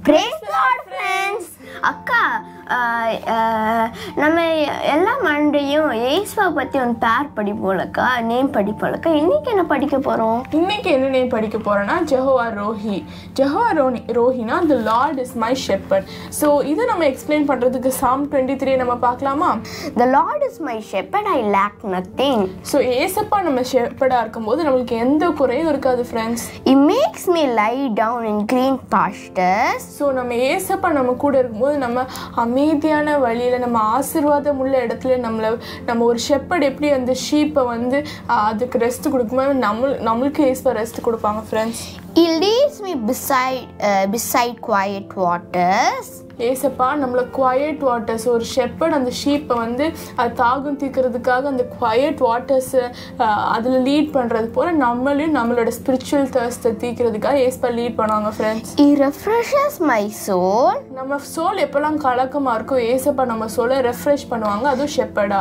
Brace Lord friends அக்கா ஆஹ், ஆஹ், நம்ம எல்லா மண்டையும் ஏஸ்வா பற்றி ஒரு பேர் படிப்போம்லக்கா நேம் படிப்போம்லக்கா இன்னைக்கு என்ன படிக்க போகிறோம் இன்னைக்கு என்ன நேம் படிக்க போறேன்னா ஜெஹோவா ரோஹி ஜெஹோவா ரோனி ரோஹினா the Lord is my shepherd so இதை நம்ம எக்ஸ்பிளைன் பண்றதுக்கு சாம் டுவெண்ட்டி த்ரீ நம்ம பார்க்கலாமா the Lord is my shepherd I lack nothing so ஏசப்பா நம்ம ஷெப்பர்டாக இருக்கும்போது நம்மளுக்கு எந்த குறையும் இருக்காது friends it makes me lie down in green pastures ஸோ நம்ம ஏசப்பா நம்ம கூட இருக்கும்போது நம்ம அமைதியான வழியில் நம்ம ஆசீர்வாதம் உள்ள இடத்துல நம்மளை நம்ம ஒரு ஷெப்பர்ட் எப்படி அந்த ஷீப்பை வந்து ஆஹ், அதுக்கு ரெஸ்ட் கொடுக்கும்போது நம்ம நம்மளுக்கு ஏசப்பா ரெஸ்ட் கொடுப்பாங்க friends He leads me beside uh, beside quiet waters. ஏசப்பா நம்மளை குவயட் வாட்டர்ஸ் ஒரு ஷெப்பர்ட் அந்த ஷீப்பை வந்து அது தாகம் தீர்க்கறதுக்காக அந்த குவயட் வாட்டர்ஸை அதில் லீட் பண்ணுறது போல் நம்மளையும் நம்மளோட ஸ்பிரிச்சுவல் தர்ஸ்ட்டை தீர்க்கறதுக்காக ஏசப்பா லீட் பண்ணுவாங்க friends He refreshes my soul. நம்ம சோல் எப்போல்லாம் கலக்கமாக இருக்கோ ஏசப்பா நம்ம சோலை ரெஃப்ரெஷ் பண்ணுவாங்க அதுவும் ஷெப்பர்டா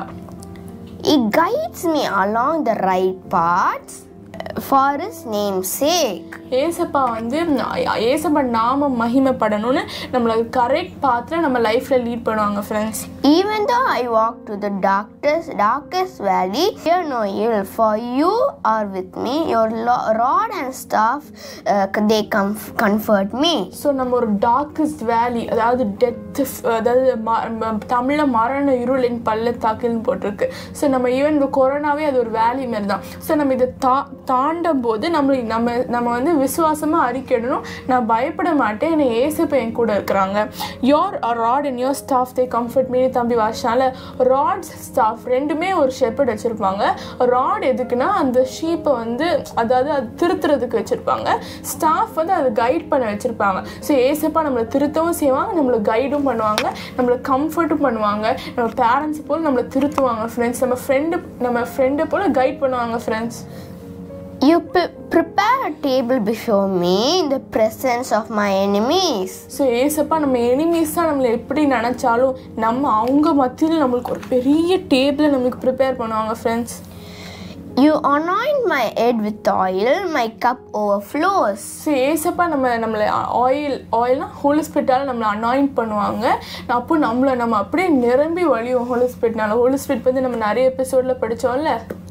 He guides me along the right paths uh, for His name's sake. ஏசப்பா வந்து ஏசப்பா நாம மகிமைப்படணும்னு நம்மளை கரெக்ட் பாத்தில் நம்ம லைஃப்பில் லீட் பண்ணுவாங்க friends Even though I walk to the darkest darkest valley, fear no evil, for you are with me. Your lo- rod and staff, uh, they comf- comfort me. So நம்ம ஒரு darkest வேலி அதாவது death அதாவது தமிழில் மரண இருளின் பள்ளத்தாக்குன்னு போட்டிருக்கு so நம்ம ஈவன் இந்த கொரோனாவே அது ஒரு வேலி மாரி தான் ஸோ நம்ம இதை தா தாண்டும் போது நம்ம நம்ம நம்ம வந்து விசுவாசமாக அறிக்கிடணும் நான் பயப்பட மாட்டேன் என்னை ஏசப்ப என் கூட இருக்கிறாங்க your rod and your staff they comfort me தம்பி வாஷனால ராட்ஸ் ஸ்டாஃப் ரெண்டுமே ஒரு ஷெப்பர்ட் வச்சுருப்பாங்க ராட் எதுக்குன்னா அந்த ஷீப்பை வந்து அதாவது அது திருத்துறதுக்கு வச்சுருப்பாங்க ஸ்டாஃப் வந்து அதை கைட் பண்ண வச்சுருப்பாங்க ஸோ ஏசப்பா நம்மளை திருத்தவும் செய்வாங்க நம்மளை கைடும் பண்ணுவாங்க நம்மளை கம்ஃபர்ட்டும் பண்ணுவாங்க நம்ம பேரண்ட்ஸ் போல் நம்மளை திருத்துவாங்க ஃப்ரெண்ட்ஸ் நம்ம ஃப்ரெண்டு நம்ம ஃப்ரெண்டை போல் கைட் பண்ணுவாங்க friends You p- prepare a table before me in the presence of my enemies. So ஏசப்பா நம்ம எனிமீஸ் தான் நம்மளை எப்படி நினச்சாலும் நம்ம அவங்க மத்தியில் நம்மளுக்கு ஒரு பெரிய டேபிளை நம்மளுக்கு ப்ரிப்பேர் பண்ணுவாங்க friends You anoint my head with oil, my cup overflows. So ஏசப்பா நம்ம நம்மளை ஆயில் ஆயில்னா ஹோலி ஸ்பிரிட்டால் நம்மளை அனாயிண்ட் பண்ணுவாங்க அப்போ நம்மளை நம்ம அப்படியே நிரம்பி வழியும் ஹோலி ஸ்பிரிட்னால ஹோலி ஸ்பிரிட் வந்து நம்ம நிறைய எபிசோடில் படித்தோம்ல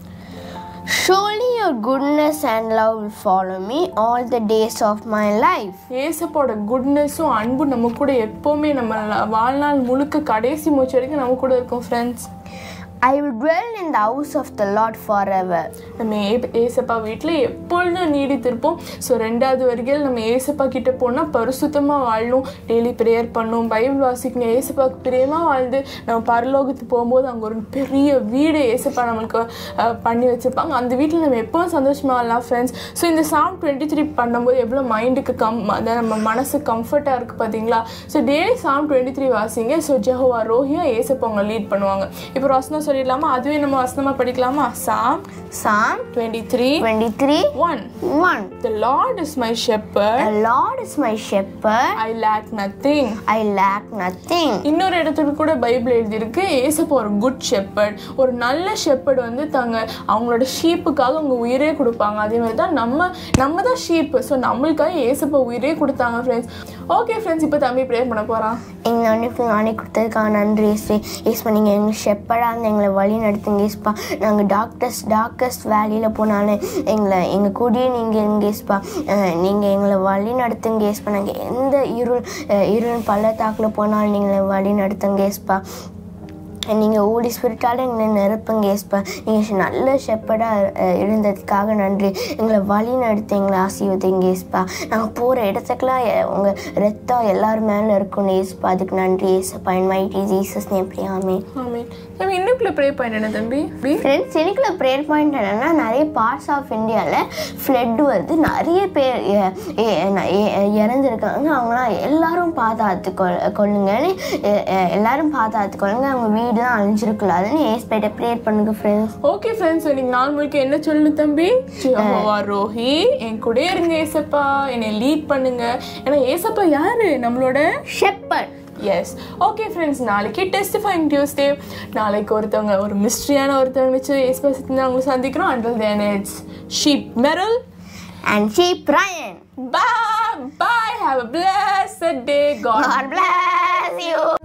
Surely your goodness and love will follow me all the days of my life. ஏசப்போட குட்னஸும் அன்பும் நம்ம கூட எப்போவுமே நம்ம ல- வாழ்நாள் முழுக்க கடைசி மூச்சு வரைக்கும் நம்ம கூட இருக்கும் friends I will dwell in the house of the Lord forever. நம்ம ஏ ஏசப்பா வீட்டில் எப்பொழுதும் நீடித்திருப்போம் ஸோ ரெண்டாவது வரிகள் நம்ம ஏசப்பா கிட்ட போனால் பரிசுத்தமாக வாழணும் டெய்லி ப்ரேயர் பண்ணணும் பைபிள் வாசிக்கணும் ஏசப்பாக்கு பிரியமாக வாழ்ந்து நம்ம பரலோகத்துக்கு போகும்போது அங்கே ஒரு பெரிய வீடு ஏசப்பா நம்மளுக்கு அஹ், பண்ணி வச்சுருப்பாங்க அந்த வீட்டில் நம்ம எப்பவும் சந்தோஷமாக வாழலாம் ஃப்ரெண்ட்ஸ் ஸோ இந்த சாங் டுவெண்ட்டி த்ரீ பண்ணும்போது எவ்வளோ மைண்டுக்கு கம் அதான் நம்ம மனசு கம்ஃபர்ட்டாக இருக்குது பார்த்தீங்களா so daily song twenty three வாசிங்க ஸோ ஜெஹோவா ரோஹியா ஏசப்பா அவங்க லீட் பண்ணுவாங்க இப்போ வசனம் சொல்லிடலாமா அதுவே நம்ம வசனமாக படிக்கலாமா சாம் Psalm 23 23 1 1. The Lord is my shepherd The Lord is my shepherd, I lack nothing I lack nothing. இன்னொரு இடத்துல கூட பைபிள் எழுதியிருக்கு ஏசப்பா ஒரு குட் ஷெப்பர்ட் ஒரு நல்ல ஷெப்பர்ட் வந்து தாங்க அவங்களோட ஷீப்புக்காக அவங்க உயிரே கொடுப்பாங்க அதே மாதிரி தான் நம்ம நம்ம தான் ஷீப்பு ஸோ நம்மளுக்காக ஏசப்பா உயிரே கொடுத்தாங்க ஃப்ரெண்ட்ஸ் ஓகே ஃப்ரெண்ட்ஸ் இப்போ தம்பி ப்ரேயர் பண்ண போகிறான் எங்களை அனுப்பி நானே கொடுத்ததுக்காக நன்றி ஏஸ்பி ஏஸ்பா நீங்கள் எங்கள் ஷெப்படாக இருந்து எங்களை வழி நடத்துங்க ஏஸ்பா நாங்கள் டாக்டர்ஸ் டார்க்கஸ்ட் வேலையில் போனாலும் எங்களை எங்கள் கூடயே நீங்கள் இருங்க ஏஸ்பா நீங்கள் எங்களை வழி நடத்துங்க ஏஸ்பா நாங்கள் எந்த இருள் அஹ், இருள் பள்ளத்தாக்கில் போனாலும் நீங்கள் வழி நடத்துங்க ஏஸ்பா நீங்கள் ஓடி ஸ்பிரிட்டால் எங்களை நிரப்புங்க ஏஸ்பா நீங்கள் நல்ல ஷெப்படாக இருந்ததுக்காக நன்றி எங்களை வழி நடத்தி எங்களை ஆசீர்வதிங்க ஏஸ்பா நாங்கள் போகிற இடத்துக்குலாம் எ- உங்கள் ரத்தம் எல்லாரும் மேலே இருக்கணும் ஏஸ்பா அதுக்கு நன்றி ஏசப்பா என் மைட்டி ஜீசஸ் எப்படியாமே ஆமீன் தம்பி இன்னுக்குள்ள ப்ரே பண்ண தம்பி பி ஃப்ரெண்ட்ஸ் எனக்குள்ள ப்ரேயர் பாயிண்ட் என்னென்னா நிறைய பார்ட்ஸ் ஆஃப் இந்தியாவில் ஃப்ளட் வருது நிறைய பேர் எ- எ- எ- எ- இறந்துருக்காங்க அவங்களாம் எல்லாரும் பாதுகாத்து கொள் கொள்ளுங்கன்னு எ- எ- எல்லாரும் பாதுகாத்து கொள்ளுங்க அவங்க வீடு தான் அழிஞ்சிருக்கலாதுன்னு ஏஸ்பேட்டை ப்ரேயர் பண்ணுங்க ஃப்ரெண்ட்ஸ் ஓகே ஃப்ரெண்ட்ஸ் இன்னைக்கு நாள் முழுக்க என்ன சொல்லணும் தம்பி ஜெகோவா ரோஹி என் கூட இருங்க ஏசப்பா என்னை லீட் பண்ணுங்க ஏன்னா ஏசப்பா யாரு நம்மளோட ஷெப்பர்ட் எஸ் ஓகே ஃப்ரெண்ட்ஸ் நாளைக்கு டெஸ்டிஃபைங் டியூஸ்டே நாளைக்கு ஒருத்தவங்க ஒரு மிஸ்ட்ரியான ஒருத்தவங்க வச்சு ஏசப்பா சித்தி அவங்களை சந்திக்கிறோம் until then it's sheep Merel and Chief Ryan. Bye. Bye. Have a blessed day God God bless you